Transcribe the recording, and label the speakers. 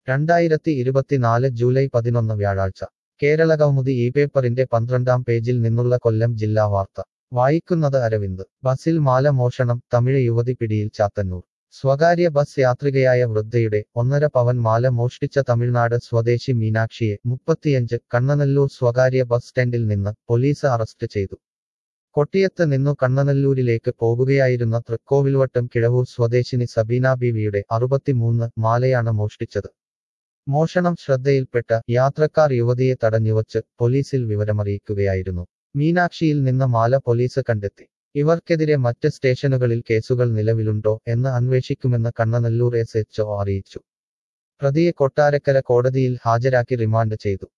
Speaker 1: രണ്ടായിരത്തി ഇരുപത്തിനാല് ജൂലൈ പതിനൊന്ന് വ്യാഴാഴ്ച കേരള കൗമുദി ഈ പേപ്പറിന്റെ പന്ത്രണ്ടാം പേജിൽ നിന്നുള്ള കൊല്ലം ജില്ലാ വാർത്ത വായിക്കുന്നത് അരവിന്ദ് ബസിൽ മാല മോഷണം തമിഴ് യുവതി പിടിയിൽ ചാത്തന്നൂർ സ്വകാര്യ ബസ് യാത്രികയായ വൃദ്ധയുടെ ഒന്നര പവൻ മാല മോഷ്ടിച്ച തമിഴ്നാട് സ്വദേശി മീനാക്ഷിയെ മുപ്പത്തിയഞ്ച് കണ്ണനല്ലൂർ സ്വകാര്യ ബസ് സ്റ്റാൻഡിൽ നിന്ന് പോലീസ് അറസ്റ്റ് ചെയ്തു കൊട്ടിയത്ത് നിന്നു കണ്ണനല്ലൂരിലേക്ക് പോകുകയായിരുന്ന തൃക്കോവിൽവട്ടം കിഴവൂർ സ്വദേശിനി സബീന ബീവിയുടെ അറുപത്തിമൂന്ന് മാലയാണ് മോഷ്ടിച്ചത് മോഷണം ശ്രദ്ധയിൽപ്പെട്ട യാത്രക്കാർ യുവതിയെ തടഞ്ഞുവച്ച് പോലീസിൽ വിവരമറിയിക്കുകയായിരുന്നു മീനാക്ഷിയിൽ നിന്ന് മാല പോലീസ് കണ്ടെത്തി ഇവർക്കെതിരെ മറ്റ് സ്റ്റേഷനുകളിൽ കേസുകൾ നിലവിലുണ്ടോ എന്ന് അന്വേഷിക്കുമെന്ന് കണ്ണനല്ലൂർ എസ് എച്ച് അറിയിച്ചു പ്രതിയെ കൊട്ടാരക്കര കോടതിയിൽ ഹാജരാക്കി റിമാൻഡ് ചെയ്തു